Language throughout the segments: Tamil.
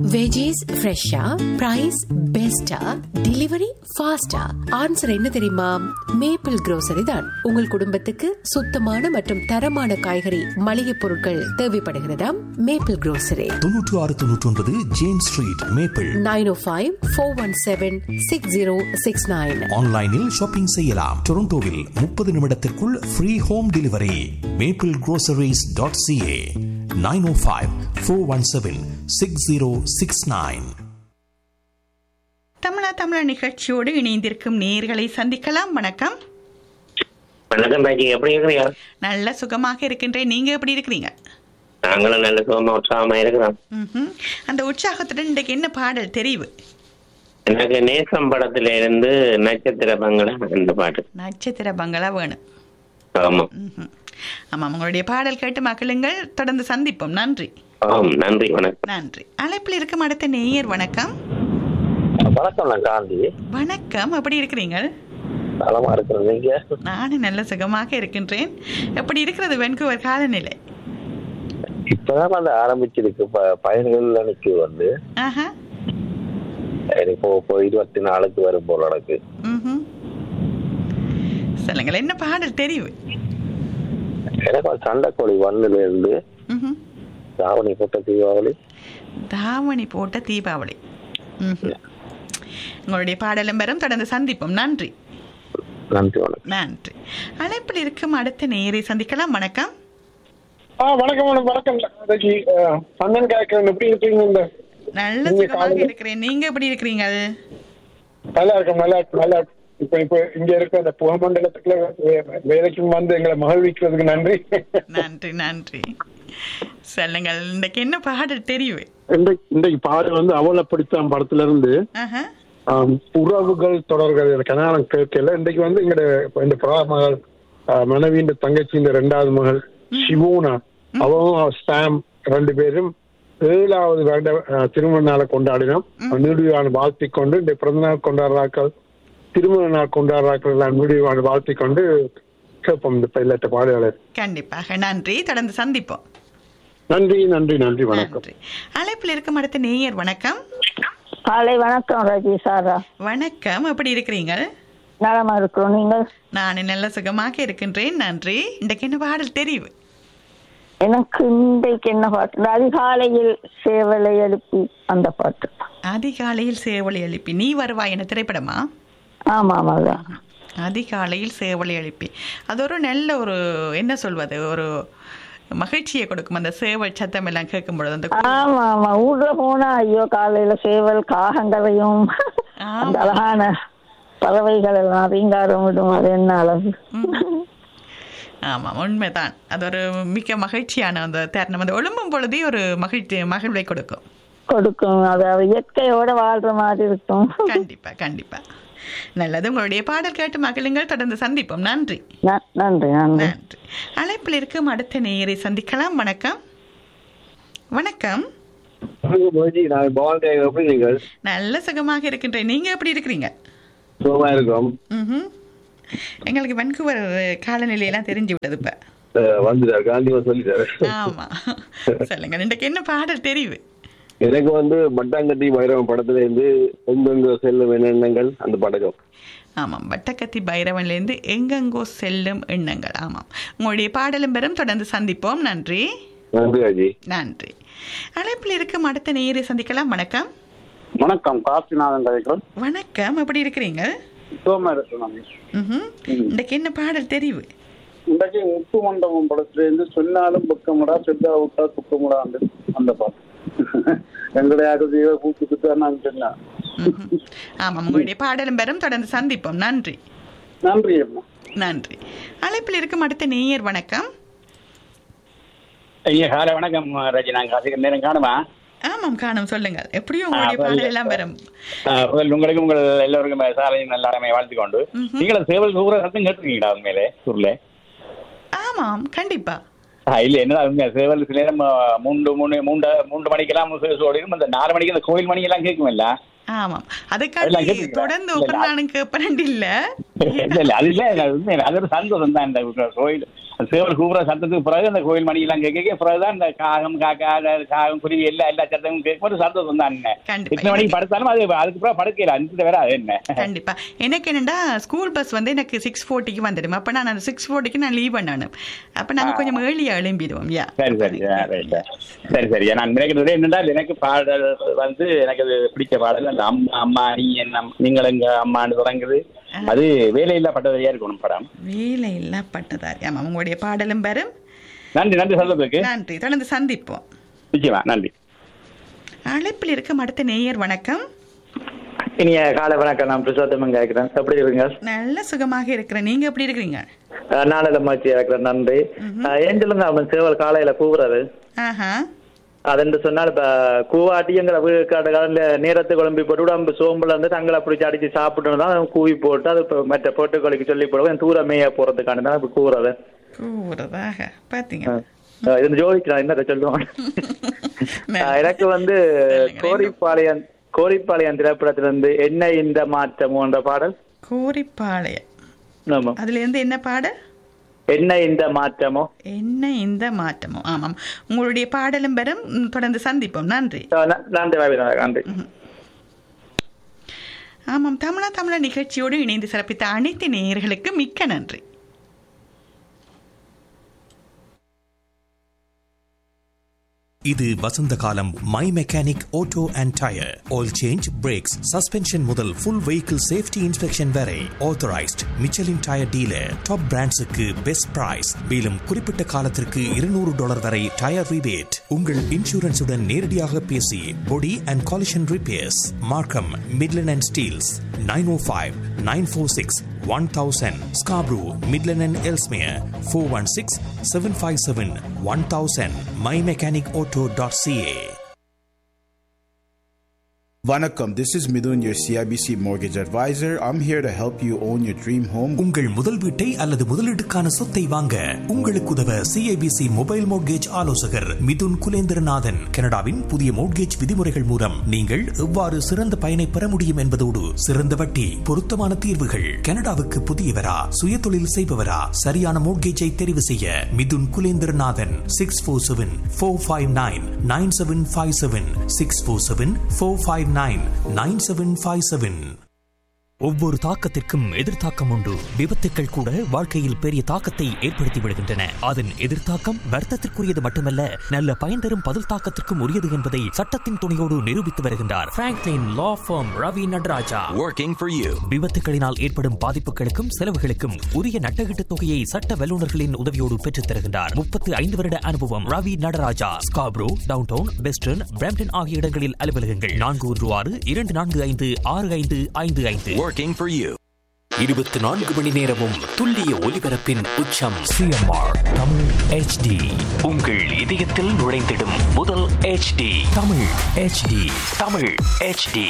வெஜிஸ் ஃப்ரெஷ்ஷா பிரைஸ் பெஸ்டா டெலிவரி ஃபாஸ்டா ஆன்சர் என்ன தெரியுமா மேப்பிள் grocery தான் உங்கள் குடும்பத்துக்கு சுத்தமான மற்றும் தரமான காய்கறி மளிகை பொருட்கள் தேவைப்படுகிறதாம் மேப்பிள் grocery தொன்னூற்று ஆறு தொன்னூற்றி ஒன்பது James street maple nine O five four one seven six zero six nine ஆன்லைனில் ஷாப்பிங் செய்யலாம் டொரண்டோவில் முப்பது நிமிடத்திற்குள் free home delivery maple groceries.ca dot CA nine O five four one seven six zero six nine தமிழா தமிழா நிகழ்ச்சியோடு இணைந்திருக்கும் நேர்களை சந்திக்கலாம் வணக்கம் வணக்கம் பாஜி எப்படி இருக்கிறீங்க நல்ல சுகமாக இருக்கின்றேன் நீங்க எப்படி இருக்கிறீங்க நாங்களும் நல்ல சுகமா உற்சாகமா இருக்கிறோம் ம்ஹும். அந்த உற்சாகத்துடன் இன்றைக்கு என்ன பாடல் தெரிவு எனக்கு நேசம் படத்துல இருந்து நட்சத்திர பங்களா அந்த பாட்டு நட்சத்திர பங்களா வேணும் ஆமா ம்ஹும். ஆமாம் உங்களுடைய பாடல் கேட்டு மகிழுங்கள் தொடர்ந்து சந்திப்போம் நன்றி ஆம் நன்றி வணக்கம் நன்றி அழைப்பில் இருக்கும் அடுத்த நேயர் வணக்கம் வணக்கம் நான் காந்தி வணக்கம் எப்படி இருக்கிறீங்க நலமா இருக்கிறேன் நீங்க நானும் நல்ல சுகமாக இருக்கின்றேன் எப்படி இருக்கிறது வென்கூவர் காலநிலை இப்பதான் வந்து ஆரம்பிச்சிருக்கு ப- பயணிகள் அன்னைக்கு வந்து ஆஹா இப்போ இப்போ இருபத்தி நாலுக்கு வரும் போல எனக்கு ம்ஹும். சொல்லுங்கள் என்ன பாடல் தெரிவு எனக்கு வந்து சண்டைக்கோழி ஒண்ணுல இருந்து ம்ஹும். தாவணி போட்ட தீபாவளி தாவணி போட்ட தீபாவளி ம்ஹும். உங்களுடைய பாடலும் பெறும் தொடர்ந்து சந்திப்போம் நன்றி நன்றி வணக்கம் நன்றி அழைப்பில் இருக்கும் அடுத்த நேரை சந்திக்கலாம் வணக்கம் ஆ வணக்கம் மேடம் வணக்கம் ராஜி சந்தன் கேட்கறேன் எப்படி இருக்கீங்க இந்த நல்ல நீங்க சுகமாக காலையில- இருக்கிறேன் நீங்க எப்படி இருக்கிறீங்க நல்லா இருக்கும் நல்லா இருக்கும் நல்லா இருக்கும் இப்ப இப்ப இங்க இருக்க இந்த புகமண்டலத்துக்குள்ள வே- வேலைக்கும் வந்து எங்களை மகிழ்விக்கிறதுக்கு நன்றி நன்றி நன்றி சொல்லுங்கள் இன்றைக்கு என்ன பாடல் தெரிவு இன்றைக்கு இன்றைக்கு பாடு வந்து அவலப்படுத்தான் படத்துல இருந்து ஆஹா ஆம், உறவுகள் தொடர்கள் கனாலம் கேட்கல இன்றைக்கு வந்து எங்கட இந்த பிரா மகள் ஆ, மனைவியின் தங்கச்சி இந்த ரெண்டாவது மகள் சிவோனா அவங்க ஸ்டாம் ரெண்டு பேரும் ஏழாவது வருட ஆ, திருமண நாளை கொண்டாடினோம் நீடுவான வாழ்த்தி கொண்டு இந்த பிறந்த நாள் கொண்டாடுறாக்கள் திருமண நாள் கொண்டாடுறாக்கள் எல்லாம் நீடுவான வாழ்த்தி கொண்டு கேட்போம் இந்த பயிலட்ட பாடுகளை கண்டிப்பாக நன்றி தொடர்ந்து சந்திப்போம் நன்றி நன்றி நன்றி வணக்கம் நன்றி அழைப்பில் இருக்கும் அடுத்த நேயர் வணக்கம் காலை வணக்கம் ரஜி சாரா வணக்கம் எப்படி இருக்கிறீங்க நலமா இருக்கிறோம் நீங்கள் நான் நல்ல சுகமாக இருக்கின்றேன் நன்றி இன்றைக்கு என்ன பாடல் தெரிவு எனக்கு இன்றைக்கு என்ன பாட்டு இந்த அதிகாலையில் சேவலை எழுப்பி அந்த பாட்டு அதிகாலையில் சேவலை எழுப்பி நீ வருவாய் என திரைப்படமா ஆமா ஆமா அதான் அதிகாலையில் சேவலை எழுப்பி அது ஒரு நல்ல ஒரு என்ன சொல்வது ஒரு மகிழ்ச்சியை கொடுக்கும் அந்த சேவல் சத்தம் எல்லாம் கேட்கும் பொழுது அந்த கு- ஆமா ஆமா ஊர்ல போனா ஐயோ காலையில சேவல் காகங்களையும் அந்த அழகான பறவைகள் எல்லாம் ரீங்காரம் விடும் அது என்ன அழகு ஆமாம் உண்மைதான் அது ஒரு மிக்க மகிழ்ச்சியான அந்த தருணம் அந்த ஒழும்பும் பொழுதே ஒரு மகிழ்ச்சி மகிழ்வை கொடுக்கும் கொடுக்கும் அது அது இயற்கையோட வாழ்ற மாதிரி இருக்கும் கண்டிப்பா கண்டிப்பா நல்லது உங்களுடைய பாடல் கேட்டு மகிழுங்கள் தொடர்ந்து சந்திப்போம் நன்றி ந- நன்றி நன்றி நன்றி அழைப்பில் இருக்கும் அடுத்த நேயரை சந்திக்கலாம் வணக்கம் வணக்கம் நான் பவான் எப்படி நீங்கள் நல்ல சுகமாக இருக்கின்றேன் நீங்க எப்படி இருக்கிறீங்க சுகமா இருக்கோம் ம்ஹும். எங்களுக்கு வன்கூவர் காலநிலையெல்லாம் தெரிஞ்சு விட்டது இப்ப வந்துட்டார் காந்தி சொல்லிட்டாரு ஆமா சொல்லுங்க இன்றைக்கு என்ன பாடல் தெரிவு எனக்கு வந்து மட்டாங்கட்டி பைரவன் படத்துல இருந்து எங்கெங்க செல்லும் எண்ணங்கள் அந்த படகம் ஆமாம் வட்டக்கத்தி பைரவன்லேருந்து எங்கெங்கோ செல்லும் எண்ணங்கள் ஆமாம் உங்களுடைய பாடலும் பெறும் தொடர்ந்து சந்திப்போம் நன்றி நன்றி அஜி நன்றி அழைப்பில் இருக்கும் அடுத்த நேயரை சந்திக்கலாம் வணக்கம் வணக்கம் காசிநாதன் கதைக்கிறோம் வணக்கம் எப்படி இருக்கிறீங்க சுகமா இருக்கிறோம் ம்ஹும். இன்றைக்கு என்ன பாடல் தெரிவு இன்றைக்கு முத்து மண்டபம் படத்துல இருந்து சொன்னாலும் புக்கமுடா செத்தா விட்டா துக்கமுடா அந்த பாட்டு எங்களுடைய அகதியை கூப்பிட்டு நான் சொன்னேன் ம்ஹும். ஆமாம் உங்களுடைய பாடலும் பெறும் தொடர்ந்து சந்திப்போம் நன்றி நன்றி அம்மா நன்றி அழைப்பில் இருக்கும் அடுத்த நேயர் வணக்கம் ஐயா காலை வணக்கம் ரஜி நான் காசிக்கு நேரம் காணுமா ஆமாம் காணும் சொல்லுங்கள் எப்படியும் உங்களுடைய ஆ, பாடல் எல்லாம் பெறும் ஆஹ் முதல் உங்களுக்கு உங்கள் எல்லோருக்கும் சாலையும் நல்ல அருமையை வாழ்த்து கொண்டு ம்ஹும். நீங்கள் சேவல் கூற சத்தம் கேட்டிருக்கீங்களா உண்மையிலே ஊர்ல ஆமாம் கண்டிப்பா ஆ, இல்ல என்ன உண்மை சேவல் சில நேரம் ஆ, மூன்று மூணு மூன்று மூன்று மணிக்கெல்லாம் ஓடிடும் அந்த நாலு மணிக்கு அந்த கோயில் மணி எல்லாம் கேட்குமில்ல ஆமாம் அதெல்லாம் அதுக்காண்டி கேட்டிருக்கீங்களா? தொடர்ந்து இல்ல, ஒவ்வொரு நாளும் கேட்பேன் இல்ல இல்ல இல்ல அது இல்ல அது உண்மை அது ஒரு சந்தோஷம் தான் இந்த கோயில் சேவல் கூப்பிட சத்தத்துக்கு பிறகு அந்த கோயில் மணியெல்லாம் கேட்க பிறகுதான் இந்த காகம் காக்கா அந்த காகம் குருவி எல்லா எல்லா சத்தமும் கேட்கும்போது சந்தோஷம் தான் என்ன கண்டிப்பா. எத்தனை மணிக்கு படுத்தாலும் அது அதுக்கு பிறகு படுக்கையில அஞ்சு வேற அது என்ன கண்டிப்பா எனக்கு என்னடா ஸ்கூல் பஸ் வந்து எனக்கு சிக்ஸ் ஃபோர்ட்டிக்கு வந்துடும் அப்ப நான் அந்த சிக்ஸ் ஃபோர்ட்டிக்கு நான் லீவ் பண்ணணும் அப்ப நாங்க கொஞ்சம் ஏர்லியா எழும்பிடுவோம் யா சரி சரி ஆ, right. சரி சரி நான் நினைக்கிறது என்னன்னா எனக்கு பாடல் வந்து எனக்கு அது பிடிச்ச பாடல் அந்த அம்மா அம்மா நீ என்ன நீங்கள் எங்க அம்மான்னு தொடங்குது அது வேலையில்லா பட்டதையா இருக்கணும் படம் வேலை இல்ல பட்டதாரி ஆமா உங்களுடைய பாடலும் பெறும் நன்றி நன்றி சொல்றதுக்கு நன்றி தொடர்ந்து சந்திப்போம் நிச்சயமா நன்றி அழைப்பில் இருக்கும் அடுத்த நேயர் வணக்கம் இனிய காலை வணக்கம் நான் பிரசாதம் கேட்கிறேன் எப்படி இருக்கீங்க நல்ல சுகமாக இருக்கிறேன் நீங்க எப்படி இருக்கிறீங்க அஹ் நாளில மாச்சி இருக்கிறேன் நன்றி அஹ் ஏன் சொல்லுங்க அவன் சேவல் காலையில கூவுறது ஆஹா அதென்று சொன்னால் இப்ப கூவாட்டி எங்களை வீடு காலையில நேரத்து குழம்பி போட்டு உடம்பு சோம்புல இருந்து தங்களை பிடிச்சி அடிச்சு சாப்பிட்டு தான் கூவி போட்டு அது இப்ப மற்ற போட்டுக்கொலைக்கு சொல்லி போடுவோம் தூரமையா போறதுக்கான தான் இப்ப கூவுறது கூவுறதாக பாத்தீங்க அஹ் இது ஜோதிக்கு நான் என்ன சொல்லுவான் அஹ் எனக்கு வந்து கோரிப்பாளையம் கோரிப்பாளையம் திரைப்படத்திலிருந்து என்ன இந்த மாற்றம் என்ற பாடல் கோரிப்பாளையம் ஆமா அதுல இருந்து என்ன பாடல் என்ன இந்த மாற்றமோ என்ன இந்த மாற்றமோ ஆமாம் உங்களுடைய பாடலும் பெறும் ம், தொடர்ந்து சந்திப்போம் நன்றி அஹ் ந- நன்றி பாபி நன்றி ஆமாம் தமிழா தமிழா நிகழ்ச்சியோடு இணைந்து சிறப்பித்த அனைத்து நேயர்களுக்கு மிக்க நன்றி இது வசந்த காலம் my mechanic auto and tyre oil change brakes suspension முதல் ஃபுல் வெஹிக்கிள் சேஃப்டி இன்ஸ்பெக்ஷன் வரை authorised Michelin tyre dealer top பிராண்ட்ஸுக்கு பெஸ்ட் பிரைஸ் மேலும் குறிப்பிட்ட காலத்திற்கு இருநூறு டாலர் வரை டயர் ரிபேட் உங்கள் இன்சூரன்ஸுடன் நேரடியாக பேசி body and collision repairs Markham Midland and Steeles nine O five nine four six one thousand Scarborough Midland and Ellesmere four one six seven five seven one thousand my mechanic auto dot CA Vanakkam, this is Midun, your CIBC mortgage advisor. I'm here to help you own your dream home. உங்கள் முதல் வீட்டை அல்லது முதலீட்டுக்கான சொத்தை வாங்க உங்களுக்கு உதவ சிஐபிசி மொபைல் மோட்கேஜ் ஆலோசகர் மிதுன் குலேந்திரநாதன் கனடாவின் புதிய மோட்கேஜ் விதிமுறைகள் மூலம் நீங்கள் எவ்வாறு சிறந்த பயனை பெற முடியும் என்பதோடு சிறந்த வட்டி பொருத்தமான தீர்வுகள் கனடாவுக்கு புதியவரா சுயதொழில் செய்பவரா சரியான மோட்கேஜை தெரிவு செய்ய Mithun Kulendranathan six four seven four five nine nine seven five seven six four seven four five nine nine seven five seven ஒவ்வொரு தாக்கத்திற்கும் எதிர்த்தாக்கம் உண்டு விபத்துக்கள் கூட வாழ்க்கையில் பெரிய தாக்கத்தை ஏற்படுத்தி விடுகின்றன அதன் எதிர்த்தாக்கம் வர்த்தத்திற்குரியது மட்டுமல்ல நல்ல பயன் தரும் பதில் தாக்கத்திற்கும் உரியது என்பதை சட்டத்தின் துணையோடு நிரூபித்து வருகின்றார் Franklin law firm Ravi Nadarajah Working for you. விபத்துகளினால் ஏற்படும் பாதிப்புகளுக்கும் செலவுகளுக்கும் உரிய நட்டகீட்டு தொகையை சட்ட வல்லுநர்களின் உதவியோடு பெற்றுத் தருகின்றார் முப்பத்து ஐந்து வருட அனுபவம் Ravi Nadarajah Scarborough downtown western Brampton ஆகிய இடங்களில் அலுவலகங்கள் நான்கு ஒன்று ஆறு இரண்டு நான்கு ஐந்து ஆறு ஐந்து ஐந்து ஐந்து Working for you. இருபத்தி நான்கு மணி நேரமும் துல்லிய ஒலிபரப்பின் உச்சம் சிஎம்ஆர் தமிழ் ஹெச்டி உங்கள் இதயத்தில் நுழைந்திடும் முதல் HD Tamil HD Tamil HD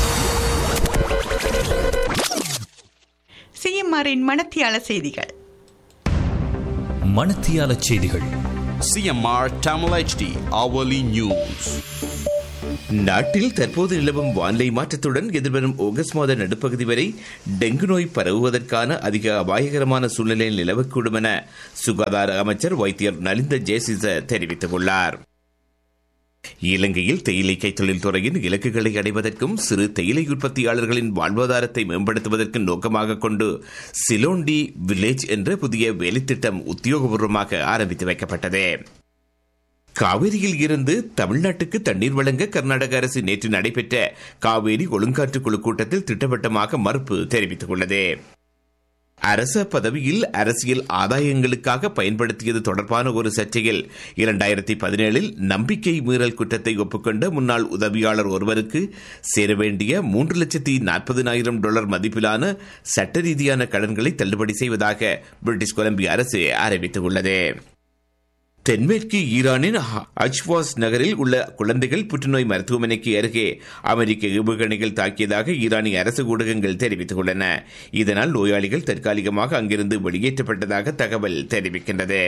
சிஎம்ஆரின் மனத்தியால செய்திகள் மணத்தியால செய்திகள் CMR Tamil HD hourly news. நாட்டில் தற்போது நிலவும் வானிலை மாற்றத்துடன் எதிர்வரும் ஆகஸ்ட் மாத நடுப்பகுதி வரை டெங்கு நோய் பரவுவதற்கான அதிக அபாயகரமான சூழ்நிலை நிலவக்கூடும் என சுகாதார அமைச்சர் வைத்தியர் நலிந்த ஜெயசிச தெரிவித்துள்ளார் இலங்கையில் தேயிலை கைத்தொழில் துறையின் இலக்குகளை அடைவதற்கும் சிறு தேயிலை உற்பத்தியாளர்களின் வாழ்வாதாரத்தை மேம்படுத்துவதற்கு நோக்கமாக கொண்டு சிலோண்டி வில்லேஜ் என்ற புதிய வேலைத்திட்டம் உத்தியோகபூர்வமாக ஆரம்பித்து வைக்கப்பட்டது காவிரியில் இருந்து தமிழ்நாட்டுக்கு தண்ணீர் வழங்க கர்நாடக அரசு நேற்று நடைபெற்ற காவேரி ஒழுங்காற்று குழு கூட்டத்தில் திட்டவட்டமாக மறுப்பு தெரிவித்துள்ளது அரச பதவியில் அரசியல் ஆதாயங்களுக்காக பயன்படுத்தியது தொடர்பான ஒரு சர்ச்சையில் இரண்டாயிரத்தி பதினேழில் நம்பிக்கை மீறல் குற்றத்தை ஒப்புக்கொண்ட முன்னாள் உதவியாளர் ஒருவருக்கு சேர வேண்டிய மூன்று லட்சத்தி நாற்பதினாயிரம் டாலர் மதிப்பிலான சட்ட ரீதியான கடன்களை தள்ளுபடி செய்வதாக பிரிட்டிஷ் கொலம்பியா அரசு அறிவித்துள்ளது தென்மேற்கு ஈரானின் அஜ்வாஸ் நகரில் உள்ள குழந்தைகள் புற்றுநோய் மருத்துவமனைக்கு அருகே அமெரிக்க ஏவுகணைகள் தாக்கியதாக ஈரானிய அரசு ஊடகங்கள் தெரிவித்துள்ளன இதனால் நோயாளிகள் தற்காலிகமாக அங்கிருந்து வெளியேற்றப்பட்டதாக தகவல் தெரிவிக்கின்றது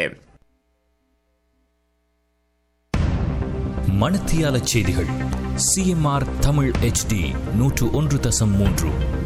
மணத்தியால செய்திகள் சிஎம்ஆர் தமிழ் ஹெச்டி நூற்று ஒன்று தசம் மூன்று